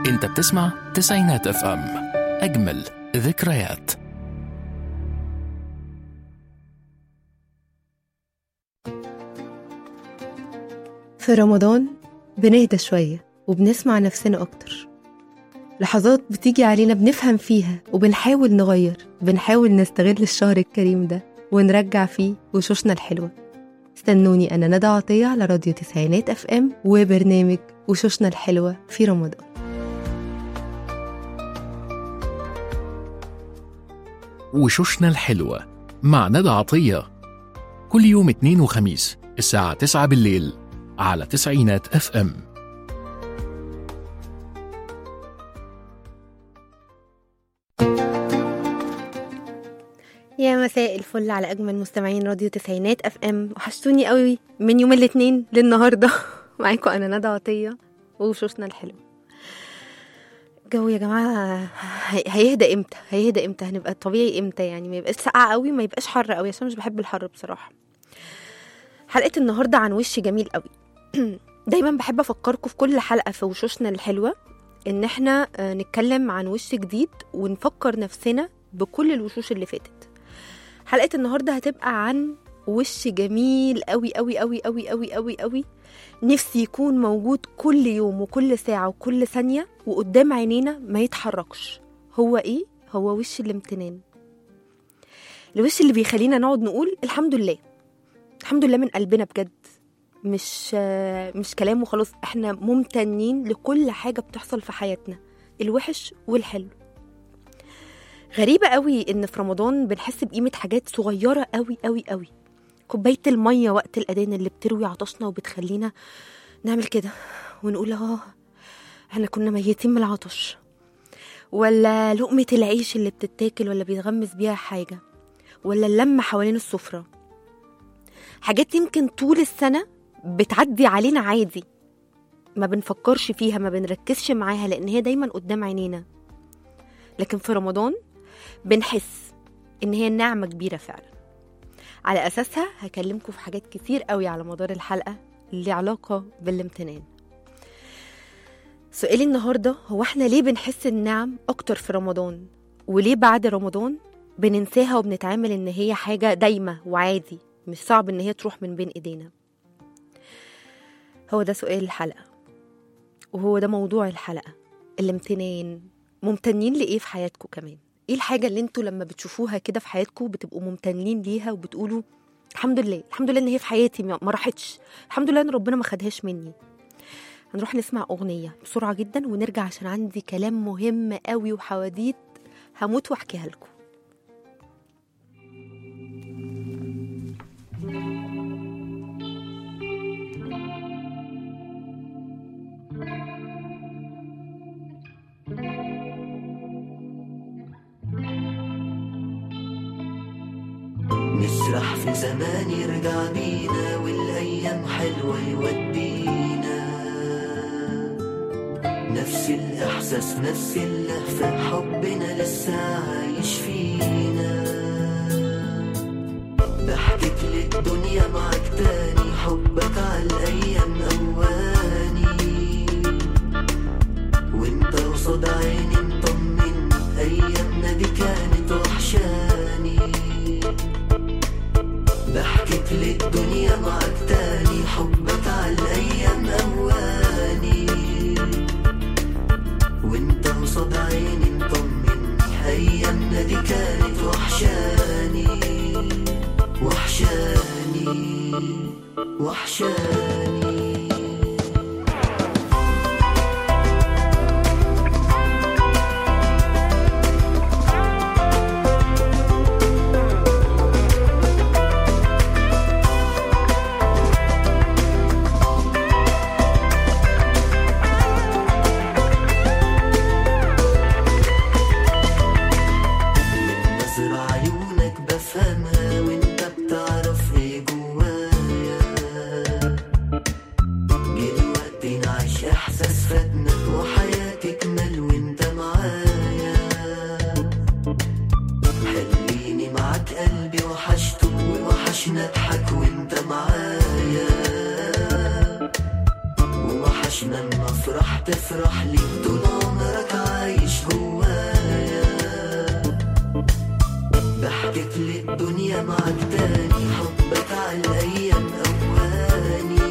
انت بتسمع تسعينات اف ام اجمل ذكريات في رمضان بنهدى شوية وبنسمع نفسنا أكتر لحظات بتيجي علينا بنفهم فيها وبنحاول نغير بنحاول نستغل الشهر الكريم ده ونرجع فيه وشوشنا الحلوة استنوني أنا ندى عطية على راديو تسعينات أف أم وبرنامج وشوشنا الحلوة في رمضان وشوشنا الحلوة مع ندى عطية كل يوم اثنين وخميس الساعة 9 بالليل على تسعينات اف ام يا مساء الفل على اجمل مستمعين راديو تسعينات اف ام وحشتوني قوي من يوم الاثنين للنهارده معاكم انا ندى عطيه وشوشنا الحلو الجو يا جماعه هي- هيهدى امتى هيهدى امتى هنبقى طبيعي امتى يعني ما يبقاش ساقع قوي ما يبقاش حر قوي عشان مش بحب الحر بصراحه حلقه النهارده عن وش جميل قوي دايما بحب افكركم في كل حلقه في وشوشنا الحلوه ان احنا آه، نتكلم عن وش جديد ونفكر نفسنا بكل الوشوش اللي فاتت حلقه النهارده هتبقى عن وش جميل قوي قوي قوي قوي قوي قوي قوي نفسي يكون موجود كل يوم وكل ساعه وكل ثانيه وقدام عينينا ما يتحركش هو ايه هو وش الامتنان الوش اللي بيخلينا نقعد نقول الحمد لله الحمد لله من قلبنا بجد مش آه، مش كلام وخلاص احنا ممتنين لكل حاجه بتحصل في حياتنا الوحش والحلو غريبة قوي إن في رمضان بنحس بقيمة حاجات صغيرة قوي قوي قوي كوباية المية وقت الأذان اللي بتروي عطشنا وبتخلينا نعمل كده ونقول اه احنا كنا ميتين من العطش ولا لقمة العيش اللي بتتاكل ولا بيتغمس بيها حاجة ولا اللمة حوالين السفرة حاجات يمكن طول السنة بتعدي علينا عادي ما بنفكرش فيها ما بنركزش معاها لأن هي دايما قدام عينينا لكن في رمضان بنحس ان هي نعمه كبيره فعلا على اساسها هكلمكم في حاجات كتير قوي على مدار الحلقه اللي علاقه بالامتنان سؤالي النهارده هو احنا ليه بنحس النعم اكتر في رمضان وليه بعد رمضان بننساها وبنتعامل ان هي حاجه دايمه وعادي مش صعب ان هي تروح من بين ايدينا هو ده سؤال الحلقه وهو ده موضوع الحلقه الامتنان ممتنين لايه في حياتكم كمان ايه الحاجه اللي انتوا لما بتشوفوها كده في حياتكم بتبقوا ممتنين ليها وبتقولوا الحمد لله الحمد لله ان هي في حياتي ما ما راحتش الحمد لله ان ربنا ما خدهاش مني هنروح نسمع اغنيه بسرعه جدا ونرجع عشان عندي كلام مهم قوي وحواديت هموت واحكيها لكم نسرح في زمان يرجع بينا والايام حلوه يودينا نفس الاحساس نفس اللهفه حبنا لسه عايش فينا ضحكت للدنيا معاك تاني حبك على الايام اواني وانت قصاد عيني مطمن ايامنا دي كانت وحشاني ضحكت للدنيا معاك تاني حبك على الايام اواني وانت قصاد عيني مطمن ايامنا دي كانت وحشاني وحشاني وحشاني من نظر عيونك بفهمها وانت بتعرف ايه جوايا جه الوقت نعيش احساس فاتنا وحياتي تكمل وانت معايا خليني معاك قلبي وحشته ووحشنا اضحك وانت معايا ووحشنا اما افرح تفرح لي طول عمري الدنيا معك تاني حبك عالايام اواني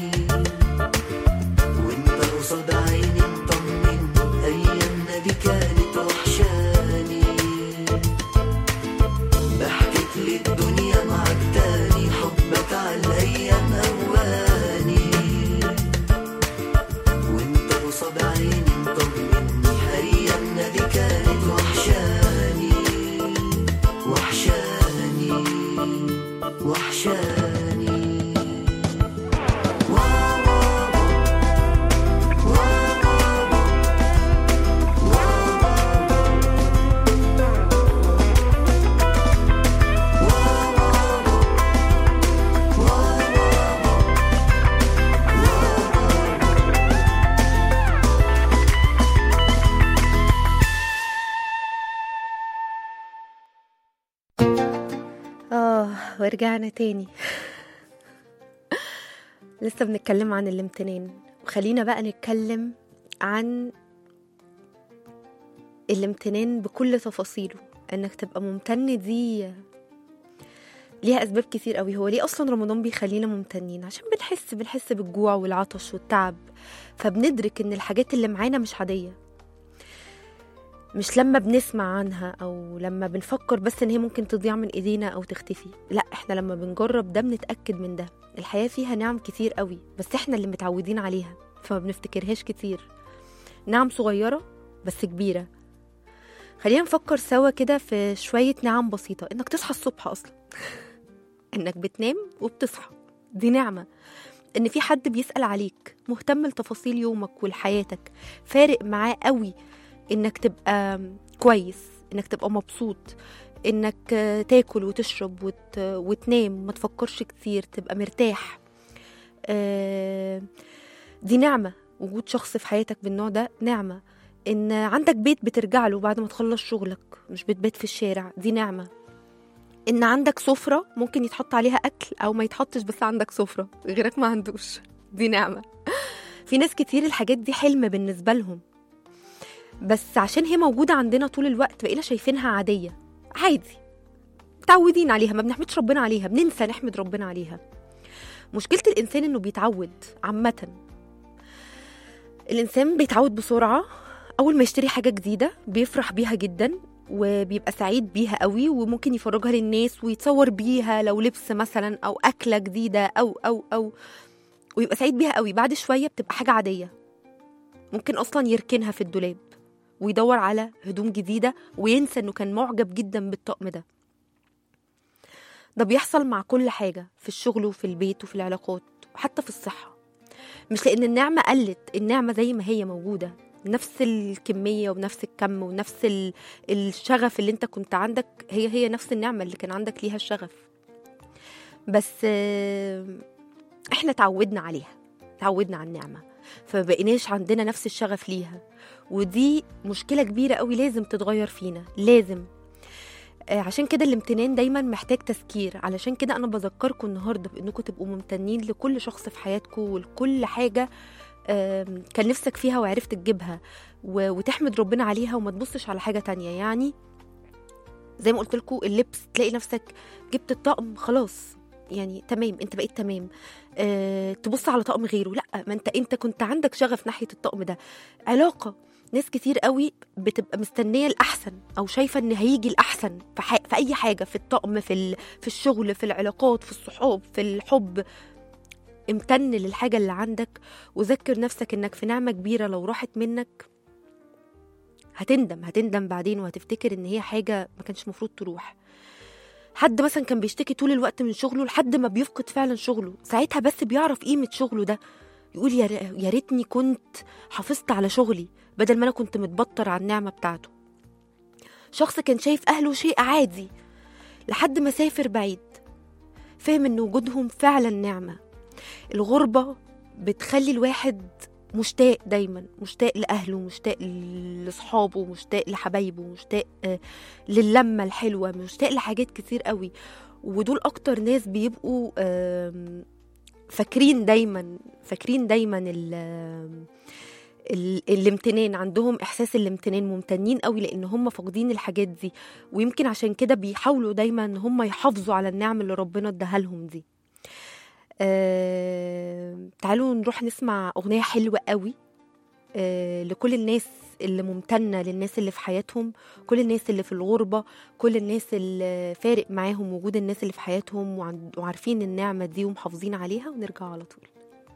وانت قصاد عيني مطمن ايامنا دي كانت وحشاني ضحكت لي الدنيا معك تاني حبك عالايام اواني وانت قصاد عيني مطمن ايامنا دي كانت وحشاني وحشاني وحشاني اه ورجعنا تاني لسه بنتكلم عن الامتنان وخلينا بقى نتكلم عن الامتنان بكل تفاصيله انك تبقى ممتن دي ليها اسباب كتير قوي هو ليه اصلا رمضان بيخلينا ممتنين عشان بنحس بنحس بالجوع والعطش والتعب فبندرك ان الحاجات اللي معانا مش عاديه مش لما بنسمع عنها او لما بنفكر بس ان هي ممكن تضيع من ايدينا او تختفي لا احنا لما بنجرب ده بنتاكد من ده الحياه فيها نعم كتير قوي بس احنا اللي متعودين عليها فما بنفتكرهاش كتير نعم صغيره بس كبيره خلينا نفكر سوا كده في شويه نعم بسيطه انك تصحى الصبح اصلا انك بتنام وبتصحى دي نعمه ان في حد بيسال عليك مهتم لتفاصيل يومك ولحياتك فارق معاه قوي انك تبقى كويس انك تبقى مبسوط انك تاكل وتشرب وت... وتنام ما تفكرش كتير تبقى مرتاح آه، دي نعمة وجود شخص في حياتك بالنوع ده نعمة ان عندك بيت بترجع له بعد ما تخلص شغلك مش بتبات في الشارع دي نعمة ان عندك سفرة ممكن يتحط عليها اكل او ما يتحطش بس عندك سفرة غيرك ما عندوش دي نعمة في ناس كتير الحاجات دي حلم بالنسبة لهم بس عشان هي موجودة عندنا طول الوقت بقينا شايفينها عادية عادي متعودين عليها ما بنحمدش ربنا عليها بننسى نحمد ربنا عليها مشكلة الإنسان إنه بيتعود عامة الإنسان بيتعود بسرعة أول ما يشتري حاجة جديدة بيفرح بيها جدا وبيبقى سعيد بيها قوي وممكن يفرجها للناس ويتصور بيها لو لبس مثلا أو أكلة جديدة أو أو أو ويبقى سعيد بيها قوي بعد شوية بتبقى حاجة عادية ممكن أصلا يركنها في الدولاب ويدور على هدوم جديدة وينسى إنه كان معجب جدا بالطقم ده ده بيحصل مع كل حاجة في الشغل وفي البيت وفي العلاقات وحتى في الصحة مش لأن النعمة قلت النعمة زي ما هي موجودة نفس الكمية ونفس الكم ونفس ال- الشغف اللي انت كنت عندك هي هي نفس النعمة اللي كان عندك ليها الشغف بس آه، احنا تعودنا عليها تعودنا على النعمة فمبقيناش عندنا نفس الشغف ليها ودي مشكلة كبيرة قوي لازم تتغير فينا لازم آه، عشان كده الامتنان دايما محتاج تذكير علشان كده انا بذكركم النهارده بانكم تبقوا ممتنين لكل شخص في حياتكم ولكل حاجه آم، كان نفسك فيها وعرفت تجيبها و- وتحمد ربنا عليها وما تبصش على حاجه تانية يعني زي ما قلت لكم اللبس تلاقي نفسك جبت الطقم خلاص يعني تمام انت بقيت تمام أه تبص على طقم غيره لا ما انت انت كنت عندك شغف ناحيه الطقم ده علاقه ناس كتير قوي بتبقى مستنيه الاحسن او شايفه ان هيجي الاحسن في, ح... في اي حاجه في الطقم في ال... في الشغل في العلاقات في الصحاب في الحب امتن للحاجه اللي عندك وذكر نفسك انك في نعمه كبيره لو راحت منك هتندم هتندم بعدين وهتفتكر ان هي حاجه ما كانش المفروض تروح حد مثلا كان بيشتكي طول الوقت من شغله لحد ما بيفقد فعلا شغله ساعتها بس بيعرف قيمه شغله ده يقول يا ر- يا ريتني كنت حافظت على شغلي بدل ما انا كنت متبطر على النعمه بتاعته شخص كان شايف اهله شيء عادي لحد ما سافر بعيد فهم ان وجودهم فعلا نعمه الغربه بتخلي الواحد مشتاق دايما مشتاق لاهله مشتاق لاصحابه مشتاق لحبايبه مشتاق آه، للمه الحلوه مشتاق لحاجات كتير قوي ودول اكتر ناس بيبقوا آم، فاكرين دايما فاكرين دايما ال- ال- الامتنان عندهم احساس الامتنان ممتنين قوي لان هم فاقدين الحاجات دي ويمكن عشان كده بيحاولوا دايما ان هم يحافظوا على النعم اللي ربنا اداها لهم دي آه تعالوا نروح نسمع اغنيه حلوه قوي آه لكل الناس اللي ممتنه للناس اللي في حياتهم كل الناس اللي في الغربه كل الناس اللي فارق معاهم وجود الناس اللي في حياتهم وعن- وعارفين النعمه دي ومحافظين عليها ونرجع على طول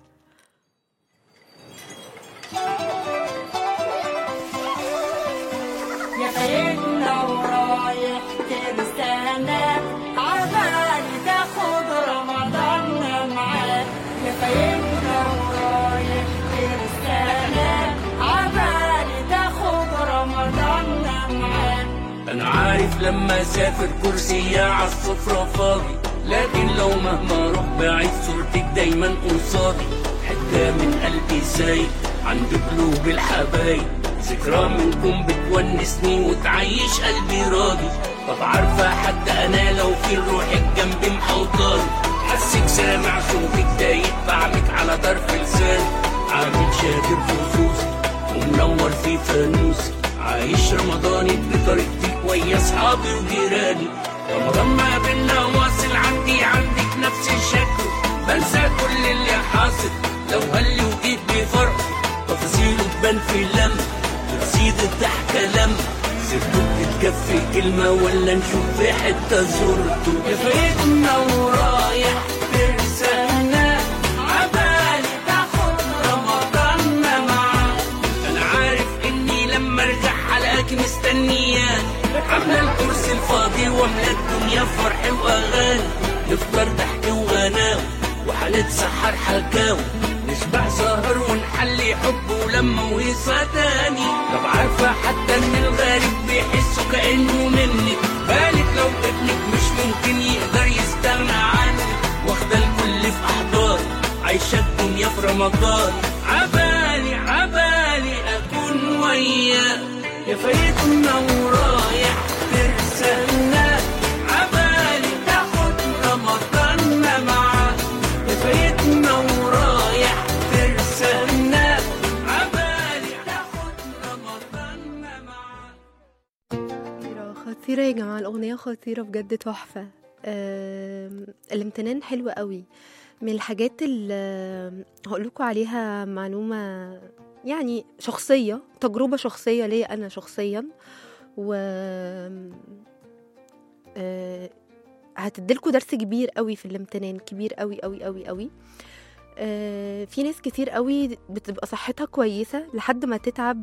يا خيرنا ورايح ترسانا عبال تاخد رمضان معاك يا خيرنا ورايح ترسانا عبال تاخد رمضان معاك انا عارف لما اسافر كرسي على السفرة فاضي لكن لو مهما اروح بعيد صورتك دايما قصادي حتة من قلبي سايب عند قلوب الحبايب ذكرى منكم بتونسني وتعيش قلبي راضي طب عارفة حتى انا لو في روحك جنبي محوطاني حسك سامع صوتك دايب بعمك على طرف لساني عامل شاكر خصوصي ومنور في فانوسي عايش رمضاني بطريقتي ويا اصحابي وجيراني رمضان ما بينا واصل عندي عندك نفس الشكل بنسى كل اللي حاصل لو هلي وجيت بفرق تفاصيله تبان في لم تزيد الضحكة لم سيبته بتتكفي كلمة ولا نشوف في حتة زرته كفايتنا ورايح ترسلنا عبالي تاخد رمضان معاك انا عارف اني لما ارجع حلقاك مستنياك عامله الكرسي الفاضي واملى الدنيا فرح واغاني نفطر ضحك وغناوي وهنتسحر حكاوي نشبع سهر ونحلي حب ولما وهيصة تاني طب عارفة حتى ان الغريب بيحسوا كأنه منك بالك لو ابنك مش ممكن يقدر يستغنى عنك واخدة الكل في احضان عايشة الدنيا في رمضان عبالي عبالي اكون وياك يا فايتنا ورايح ترسلنا عبالي تاخد رمضان معاك يا فايتنا ورايح ترسلنا عبالي تاخد رمضان معاك خطيرة خطيرة يا جماعة الأغنية خطيرة بجد تحفة آم، الامتنان حلو قوي من الحاجات اللي هقول لكم عليها معلومة يعني شخصية تجربة شخصية ليا أنا شخصيا و آه، هتديلكوا درس كبير قوي في الامتنان كبير قوي قوي قوي قوي آه، في ناس كتير قوي بتبقى صحتها كويسة لحد ما تتعب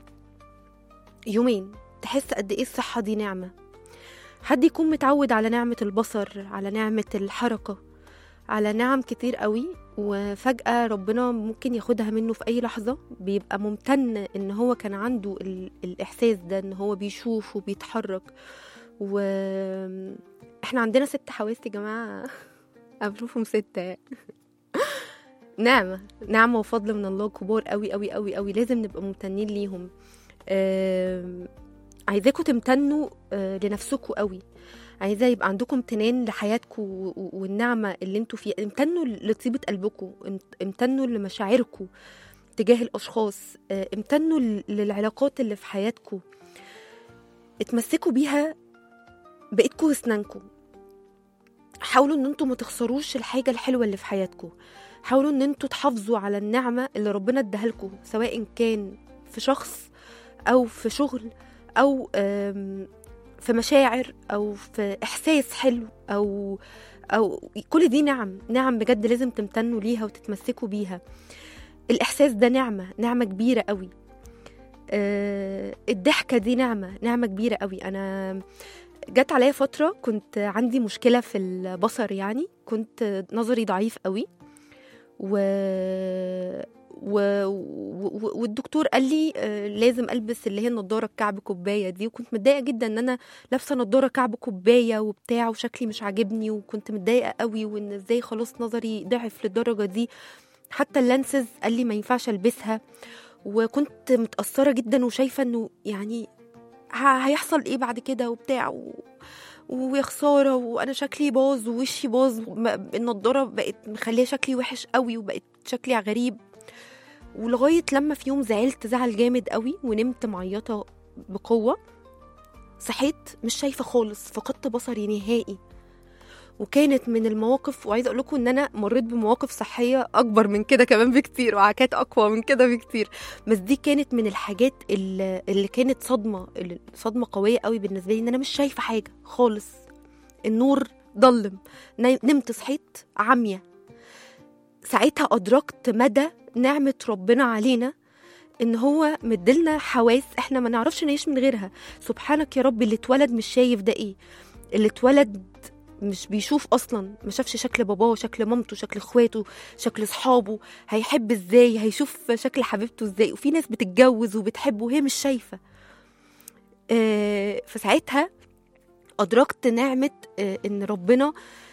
يومين تحس قد ايه الصحة دي نعمة حد يكون متعود على نعمة البصر على نعمة الحركة على نعم كتير قوي وفجأة ربنا ممكن ياخدها منه في أي لحظة بيبقى ممتن إن هو كان عنده ال- الإحساس ده إن هو بيشوف وبيتحرك و إحنا عندنا ست حواس يا جماعة أنا بشوفهم ستة يعني. نعمة نعمة وفضل من الله كبار قوي قوي قوي قوي لازم نبقى ممتنين ليهم آم، عايزاكم تمتنوا آه، لنفسكم قوي عايزه يبقى عندكم امتنان لحياتكم و- و- والنعمه اللي انتوا فيها امتنوا لطيبه قلبكم امت- امتنوا لمشاعركم تجاه الاشخاص آه، امتنوا ل- للعلاقات اللي في حياتكم اتمسكوا بيها بايدكم واسنانكم حاولوا ان انتوا ما تخسروش الحاجه الحلوه اللي في حياتكم حاولوا ان انتوا تحافظوا على النعمه اللي ربنا اداها لكم سواء كان في شخص او في شغل او آم، في مشاعر او في احساس حلو او او كل دي نعم نعم بجد لازم تمتنوا ليها وتتمسكوا بيها الاحساس ده نعمه نعمه كبيره قوي آه، الضحكه دي نعمه نعمه كبيره قوي انا جت عليا فتره كنت عندي مشكله في البصر يعني كنت نظري ضعيف قوي و... و... و... والدكتور قال لي آه، لازم البس اللي هي النضاره الكعب كوبايه دي وكنت متضايقه جدا ان انا لابسه نضاره كعب كوبايه وبتاع وشكلي مش عاجبني وكنت متضايقه قوي وان ازاي خلاص نظري ضعف للدرجه دي حتى اللانسز قال لي ما ينفعش البسها وكنت متاثره جدا وشايفه انه يعني ه- هيحصل ايه بعد كده وبتاع و... ويا خساره وانا شكلي باظ ووشي باظ م- النضاره بقت مخليه شكلي وحش قوي وبقت شكلي غريب ولغايه لما في يوم زعلت زعل جامد قوي ونمت معيطه بقوه صحيت مش شايفه خالص فقدت بصري نهائي وكانت من المواقف وعايزه اقول لكم ان انا مريت بمواقف صحيه اكبر من كده كمان بكتير وعكات اقوى من كده بكتير بس دي كانت من الحاجات اللي, اللي كانت صدمه اللي- صدمه قويه قوي بالنسبه لي ان انا مش شايفه حاجه خالص النور ضلم نا- نمت صحيت عمية ساعتها أدركت مدى نعمة ربنا علينا إن هو مدلنا حواس إحنا ما نعرفش نعيش من غيرها سبحانك يا رب اللي اتولد مش شايف ده إيه اللي اتولد مش بيشوف اصلا ما شافش شكل باباه شكل مامته شكل اخواته شكل صحابه هيحب ازاي هيشوف شكل حبيبته ازاي وفي ناس بتتجوز وبتحب وهي مش شايفه آه فساعتها ادركت نعمه آه ان ربنا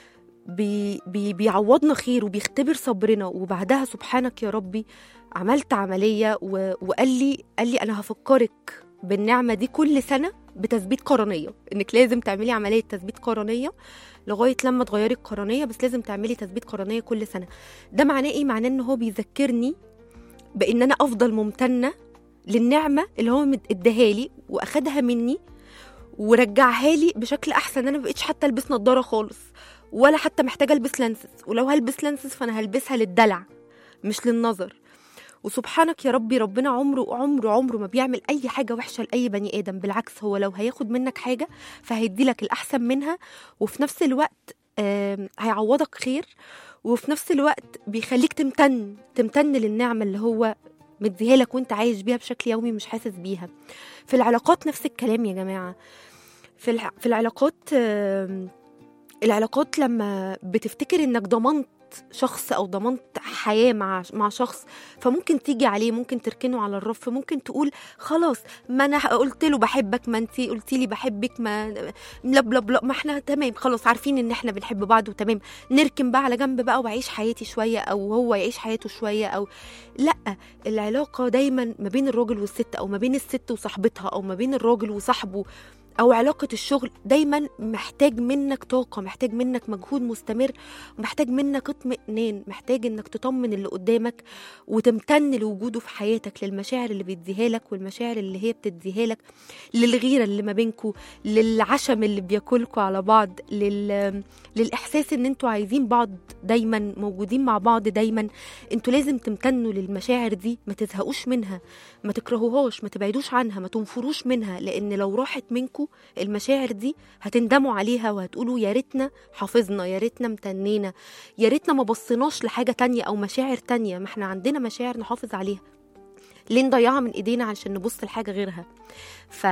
بي بي بيعوضنا خير وبيختبر صبرنا وبعدها سبحانك يا ربي عملت عمليه و وقال لي قال لي انا هفكرك بالنعمه دي كل سنه بتثبيت قرنيه انك لازم تعملي عمليه تثبيت قرنيه لغايه لما تغيري القرنيه بس لازم تعملي تثبيت قرنيه كل سنه ده معناه ايه معناه ان هو بيذكرني بان انا افضل ممتنه للنعمه اللي هو مد- اداها لي واخدها مني ورجعها لي بشكل احسن انا ما بقتش حتى البس نضاره خالص ولا حتى محتاجه البس لانسز ولو هلبس لانسز فانا هلبسها للدلع مش للنظر وسبحانك يا ربي ربنا عمره عمره عمره ما بيعمل اي حاجه وحشه لاي بني ادم بالعكس هو لو هياخد منك حاجه فهيدي لك الاحسن منها وفي نفس الوقت آم، هيعوضك خير وفي نفس الوقت بيخليك تمتن تمتن للنعمه اللي هو مديها لك وانت عايش بيها بشكل يومي مش حاسس بيها في العلاقات نفس الكلام يا جماعه في الع... في العلاقات آم، العلاقات لما بتفتكر انك ضمنت شخص او ضمنت حياه مع مع شخص فممكن تيجي عليه ممكن تركنه على الرف ممكن تقول خلاص ما انا قلت له بحبك ما انت قلتي لي بحبك ما لا بلا بلا ما احنا تمام خلاص عارفين ان احنا بنحب بعض وتمام نركن بقى على جنب بقى واعيش حياتي شويه او هو يعيش حياته شويه او لا العلاقه دايما ما بين الراجل والست او ما بين الست وصاحبتها او ما بين الراجل وصاحبه او علاقه الشغل دايما محتاج منك طاقه محتاج منك مجهود مستمر ومحتاج منك اطمئنان محتاج انك تطمن اللي قدامك وتمتن لوجوده في حياتك للمشاعر اللي بيديها لك والمشاعر اللي هي بتديها لك للغيره اللي ما بينكوا للعشم اللي بياكلكوا على بعض لل... للاحساس ان انتوا عايزين بعض دايما موجودين مع بعض دايما انتوا لازم تمتنوا للمشاعر دي ما تزهقوش منها ما تكرهوهاش ما تبعدوش عنها ما تنفروش منها لان لو راحت منكم المشاعر دي هتندموا عليها وهتقولوا يا ريتنا حافظنا يا ريتنا امتنينا يا ريتنا ما بصيناش لحاجه تانية او مشاعر تانية ما احنا عندنا مشاعر نحافظ عليها ليه نضيعها من ايدينا علشان نبص لحاجه غيرها ف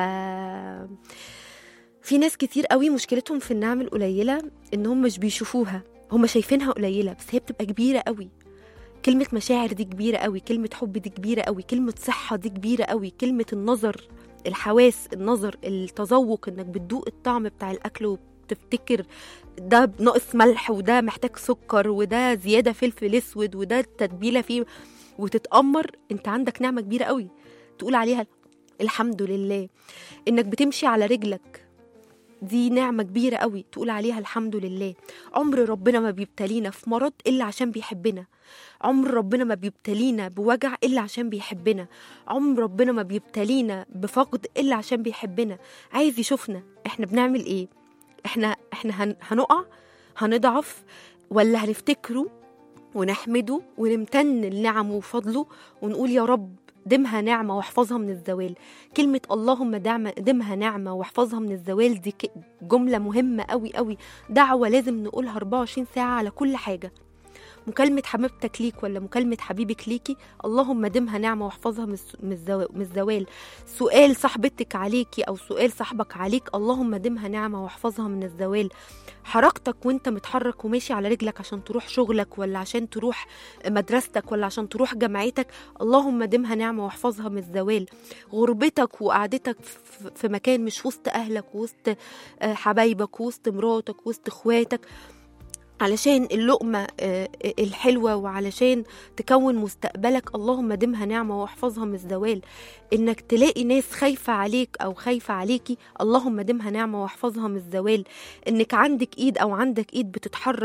في ناس كتير قوي مشكلتهم في النعم القليله انهم مش بيشوفوها هم شايفينها قليله بس هي بتبقى كبيره قوي كلمة مشاعر دي كبيرة قوي كلمة حب دي كبيرة قوي كلمة صحة دي كبيرة قوي كلمة النظر الحواس النظر التذوق انك بتدوق الطعم بتاع الاكل وبتفتكر ده ناقص ملح وده محتاج سكر وده زيادة فلفل اسود وده التتبيلة فيه وتتأمر انت عندك نعمة كبيرة قوي تقول عليها الحمد لله انك بتمشي على رجلك دي نعمة كبيرة قوي تقول عليها الحمد لله عمر ربنا ما بيبتلينا في مرض إلا عشان بيحبنا عمر ربنا ما بيبتلينا بوجع إلا عشان بيحبنا عمر ربنا ما بيبتلينا بفقد إلا عشان بيحبنا عايز يشوفنا إحنا بنعمل إيه إحنا إحنا هن... هنقع هنضعف ولا هنفتكره ونحمده ونمتن لنعمه وفضله ونقول يا رب دمها نعمة واحفظها من الزوال كلمة اللهم دعم دمها نعمة واحفظها من الزوال دي ك- جملة مهمة قوي قوي دعوة لازم نقولها 24 ساعة على كل حاجة مكالمة حبيبتك ليك ولا مكالمة حبيبك ليكي اللهم دمها نعمة واحفظها من الس- من الزوا- من الزوال سؤال صاحبتك عليكي أو سؤال صاحبك عليك اللهم دمها نعمة واحفظها من الزوال حركتك وانت متحرك وماشي على رجلك عشان تروح شغلك ولا عشان تروح مدرستك ولا عشان تروح جامعتك اللهم دمها نعمة واحفظها من الزوال غربتك وقعدتك في- في مكان مش وسط أهلك وسط آه، حبايبك وسط مراتك وسط اخواتك علشان اللقمة آه، الحلوة وعلشان تكون مستقبلك اللهم دمها نعمة واحفظها من الزوال انك تلاقي ناس خايفة عليك او خايفة عليكي اللهم دمها نعمة واحفظها من الزوال انك عندك ايد او عندك ايد بتتحرك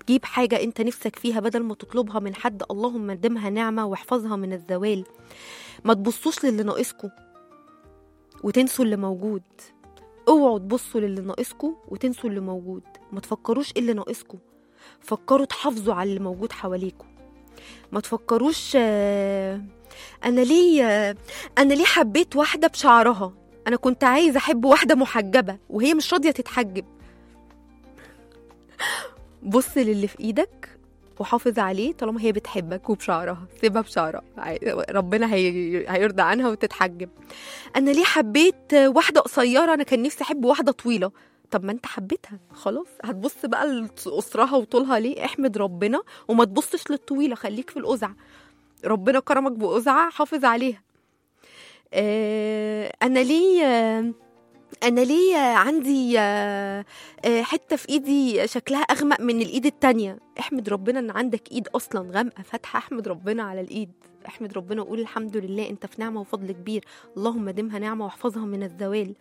تجيب حاجة انت نفسك فيها بدل ما تطلبها من حد اللهم دمها نعمة واحفظها من الزوال ما تبصوش للي ناقصكم وتنسوا اللي موجود اوعوا تبصوا للي ناقصكم وتنسوا اللي موجود ما تفكروش ايه اللي ناقصكم فكروا تحافظوا على اللي موجود حواليكم ما تفكروش آه، انا ليه آه، انا ليه حبيت واحده بشعرها انا كنت عايزه احب واحده محجبه وهي مش راضيه تتحجب بص للي في ايدك وحافظ عليه طالما هي بتحبك وبشعرها سيبها بشعرها عي- ربنا هي... هيرضى عنها وتتحجب انا ليه حبيت واحده قصيره انا كان نفسي احب واحده طويله طب ما انت حبيتها خلاص هتبص بقى لقصرها وطولها ليه احمد ربنا وما تبصش للطويله خليك في القزعه ربنا كرمك بقزعه حافظ عليها آه انا ليه آه انا ليه عندي آه، آه، حته في ايدي شكلها اغمق من الايد التانية احمد ربنا ان عندك ايد اصلا غامقه فاتحه احمد ربنا على الايد احمد ربنا وقول الحمد لله انت في نعمه وفضل كبير اللهم دمها نعمه واحفظها من الزوال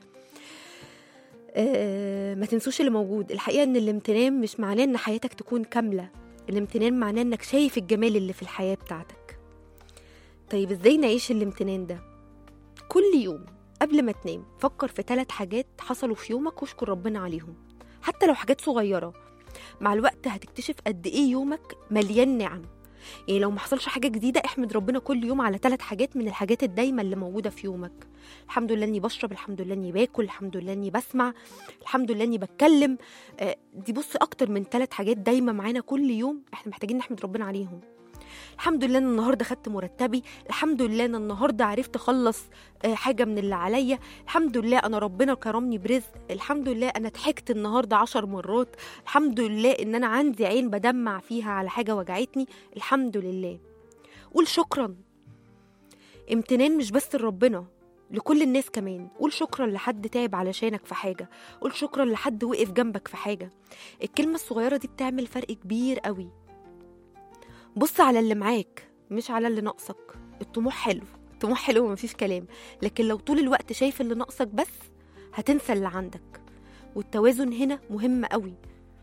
آه، ما تنسوش اللي موجود الحقيقه ان الامتنان مش معناه ان حياتك تكون كامله الامتنان معناه انك شايف الجمال اللي في الحياه بتاعتك طيب ازاي نعيش الامتنان ده كل يوم قبل ما تنام فكر في ثلاث حاجات حصلوا في يومك واشكر ربنا عليهم حتى لو حاجات صغيرة مع الوقت هتكتشف قد ايه يومك مليان نعم يعني لو ما حصلش حاجة جديدة احمد ربنا كل يوم على ثلاث حاجات من الحاجات الدايمة اللي موجودة في يومك الحمد لله اني بشرب الحمد لله اني باكل الحمد لله اني بسمع الحمد لله اني بتكلم آه، دي بص اكتر من ثلاث حاجات دايما معانا كل يوم احنا محتاجين نحمد ربنا عليهم الحمد لله ان النهارده خدت مرتبي الحمد لله ان النهارده عرفت اخلص آه، حاجه من اللي عليا الحمد لله انا ربنا كرمني برزق الحمد لله انا ضحكت النهارده عشر مرات الحمد لله ان انا عندي عين بدمع فيها على حاجه وجعتني الحمد لله قول شكرا امتنان مش بس لربنا لكل الناس كمان قول شكرا لحد تعب علشانك في حاجة قول شكرا لحد وقف جنبك في حاجة الكلمة الصغيرة دي بتعمل فرق كبير قوي بص على اللي معاك مش على اللي ناقصك الطموح حلو الطموح حلو ومفيش كلام لكن لو طول الوقت شايف اللي ناقصك بس هتنسى اللي عندك والتوازن هنا مهم قوي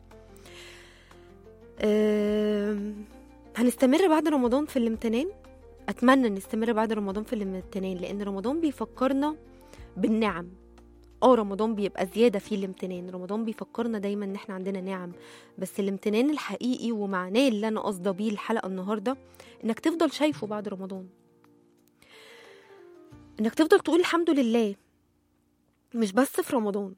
أم... هنستمر بعد رمضان في الامتنان اتمنى نستمر بعد رمضان في الامتنان لان رمضان بيفكرنا بالنعم اه رمضان بيبقى زياده فيه الامتنان رمضان بيفكرنا دايما ان احنا عندنا نعم بس الامتنان الحقيقي ومعناه اللي انا قصده بيه الحلقه النهارده انك تفضل شايفه بعد رمضان انك تفضل تقول الحمد لله مش بس في رمضان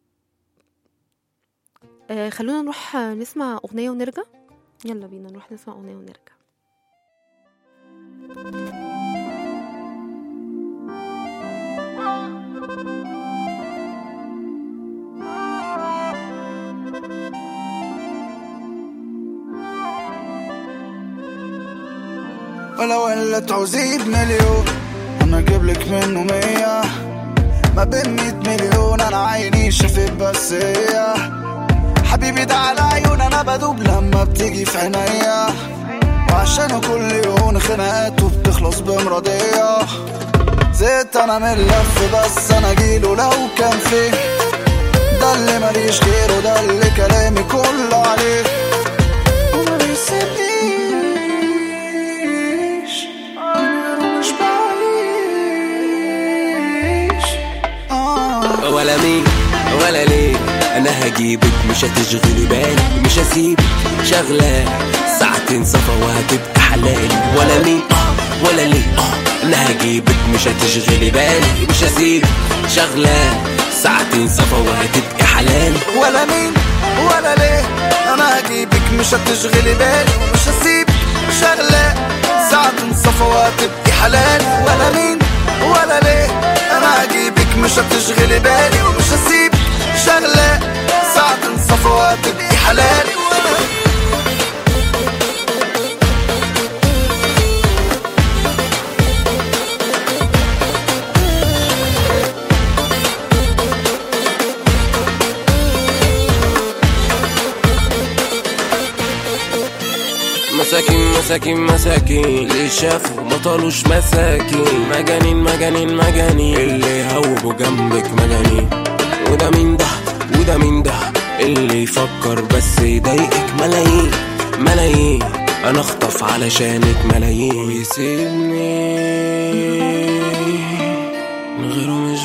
آه خلونا نروح آه، نسمع اغنيه ونرجع يلا بينا نروح نسمع اغنيه ونرجع ولو اللي تعوزيه بمليون انا اجيب لك منه مية ما بين مية مليون انا عيني شافت بس هي حبيبي ده على عيون انا بدوب لما بتيجي في عينيا وعشان كل يوم خناقات وبتخلص بمرضية زهقت انا من اللف بس انا جيله لو كان فيه ده اللي ماليش غيره ده اللي كلامي كله عليه وما بيسيبنيش أنا مش بعيش آه ولا مين ولا ليه انا هجيبك مش هتشغلي بالي مش هسيبك شغلة ساعتين صفا وهتبقى حلالي ولا مين اه ولا ليه اه انا هجيبك مش هتشغلي بالي مش هسيبك شغلة ساعتين صفا وهتبقى حلالي ولا مين ولا ليه انا هجيبك مش هتشغلي بالي ومش هسيبك شغلة ساعة صفا وهتبقي حلال ولا مين ولا ليه انا هجيبك مش هتشغلي بالي ومش هسيبك شغلة ساعة صفا وهتبقي حلال مساكين مساكين مساكين اللي شافوا ما طالوش مساكين مجانين مجانين مجانين اللي هوبوا جنبك مجانين وده مين ده وده مين ده اللي يفكر بس يضايقك ملايين ملايين انا اخطف علشانك ملايين ويسيبني من غيره مش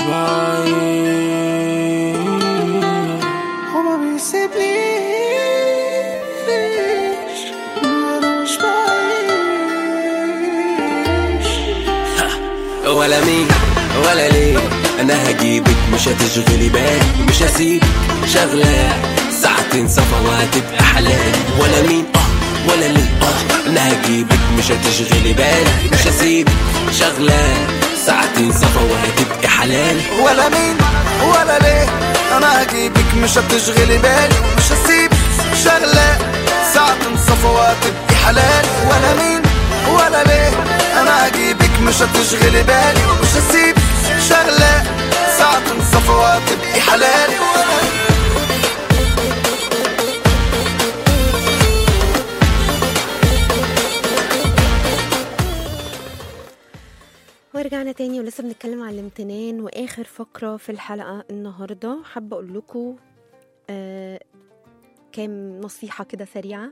بعيد وما بيسيبنيش أنا مش بعيش ولا مين ولا ليه انا هجيبك مش هتشغلي بالي مش هسيبك شغلة ساعتين صفا وهتبقى حلال ولا مين اه ولا ليه اه انا هجيبك مش هتشغلي بالي مش هسيبك شغلة ساعتين صفا وهتبقى حلال ولا مين ولا ليه انا هجيبك مش هتشغلي بالي مش هسيب شغلة ساعة تنصفى وهتبقي حلال ولا مين ولا ليه انا هجيبك مش هتشغلي بالي مش هسيب شغلة ساعة تنصفى وهتبقي حلال ولا ورجعنا تاني ولسه بنتكلم عن الامتنان واخر فقره في الحلقه النهارده حابه اقول لكم آه كام نصيحه كده سريعه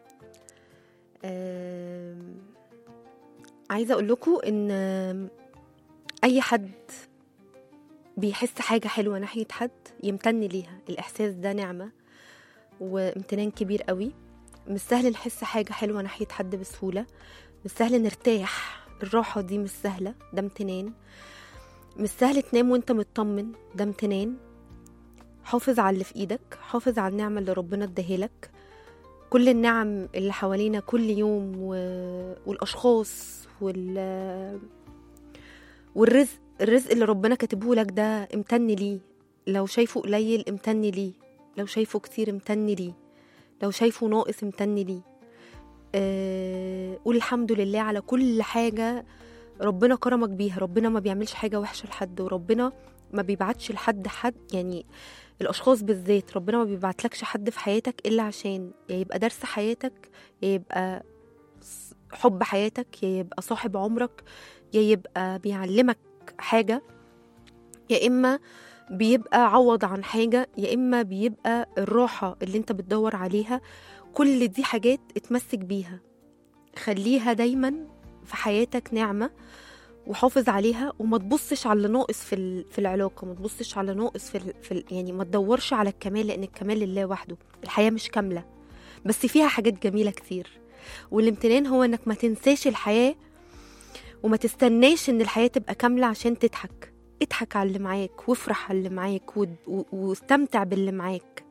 آه عايزه اقول لكم ان آه، اي حد بيحس حاجه حلوه ناحيه حد يمتن ليها الاحساس ده نعمه وامتنان كبير قوي مش سهل نحس حاجه حلوه ناحيه حد بسهوله مش سهل نرتاح الراحة دي مش سهلة ده امتنان مش سهل تنام وانت مطمن ده امتنان حافظ على اللي في ايدك حافظ على النعمة اللي ربنا اداهالك كل النعم اللي حوالينا كل يوم و... والاشخاص وال والرزق الرزق اللي ربنا كاتبه لك ده امتن ليه لو شايفه قليل امتن ليه لو شايفه كتير امتن ليه لو شايفه ناقص امتن ليه آه، قول الحمد لله على كل حاجة ربنا كرمك بيها ربنا ما بيعملش حاجة وحشة لحد وربنا ما بيبعتش لحد حد يعني الأشخاص بالذات ربنا ما بيبعتلكش حد في حياتك إلا عشان يا يبقى درس حياتك يا يبقى س- حب حياتك يا يبقى صاحب عمرك يا يبقى بيعلمك حاجة يا إما بيبقى عوض عن حاجة يا إما بيبقى الراحة اللي انت بتدور عليها كل دي حاجات اتمسك بيها خليها دايما في حياتك نعمة وحافظ عليها وما تبصش على اللي ناقص في ال- في العلاقة ما تبصش على ناقص في, ال- في ال- يعني ما تدورش على الكمال لأن الكمال لله وحده الحياة مش كاملة بس فيها حاجات جميلة كتير والامتنان هو انك ما تنساش الحياة وما تستناش ان الحياة تبقى كاملة عشان تضحك اضحك على اللي معاك وافرح على اللي معاك و- و- واستمتع باللي معاك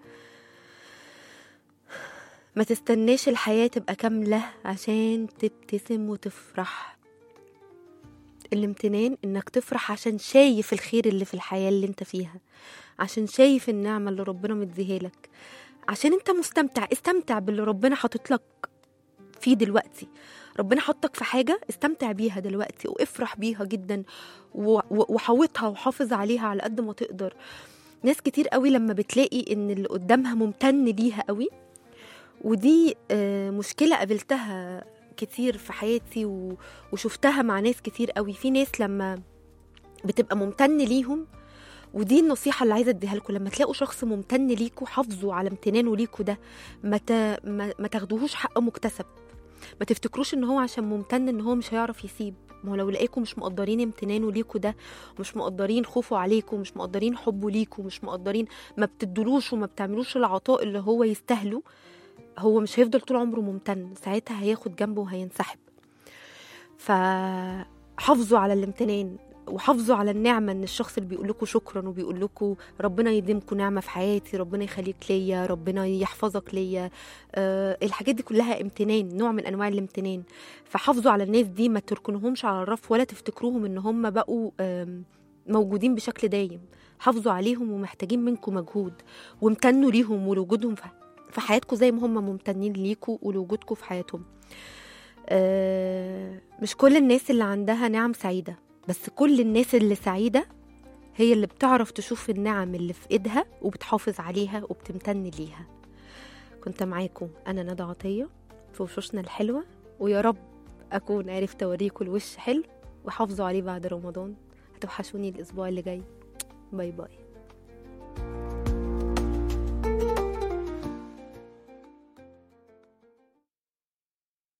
ما تستناش الحياة تبقى كاملة عشان تبتسم وتفرح الامتنان انك تفرح عشان شايف الخير اللي في الحياة اللي انت فيها عشان شايف النعمة اللي ربنا مديها لك عشان انت مستمتع استمتع باللي ربنا حاطط لك فيه دلوقتي ربنا حطك في حاجة استمتع بيها دلوقتي وافرح بيها جدا و- و- وحاوطها وحافظ عليها على قد ما تقدر ناس كتير قوي لما بتلاقي ان اللي قدامها ممتن ليها قوي ودي آه، مشكلة قابلتها كتير في حياتي و- وشفتها مع ناس كتير قوي في ناس لما بتبقى ممتن ليهم ودي النصيحة اللي عايزة اديها لكم لما تلاقوا شخص ممتن ليكوا حافظوا على امتنانه ليكوا ده ما, ت... ما... ما تاخدوهوش حق مكتسب ما تفتكروش ان هو عشان ممتن ان هو مش هيعرف يسيب ما هو لو لقيكم مش مقدرين امتنانه ليكوا ده ومش مقدرين خوفه عليكم مش مقدرين حبه ليكوا مش مقدرين ما بتدلوش وما بتعملوش العطاء اللي هو يستاهله هو مش هيفضل طول عمره ممتن ساعتها هياخد جنبه وهينسحب فحافظوا على الامتنان وحافظوا على النعمة ان الشخص اللي بيقول لكم شكرا وبيقول لكم ربنا يديمكم نعمة في حياتي ربنا يخليك ليا ربنا يحفظك ليا أه الحاجات دي كلها امتنان نوع من انواع الامتنان فحافظوا على الناس دي ما تركنهمش على الرف ولا تفتكروهم ان هم بقوا آم، موجودين بشكل دايم حافظوا عليهم ومحتاجين منكم مجهود وامتنوا ليهم ولوجودهم في في حياتكم زي ما هم ممتنين ليكوا ولوجودكم في حياتهم آه، مش كل الناس اللي عندها نعم سعيدة بس كل الناس اللي سعيدة هي اللي بتعرف تشوف النعم اللي في ايدها وبتحافظ عليها وبتمتن ليها كنت معاكم انا ندى عطية في وشوشنا الحلوة ويا رب اكون عرفت اوريكم الوش حلو وحافظوا عليه بعد رمضان هتوحشوني الاسبوع اللي جاي باي باي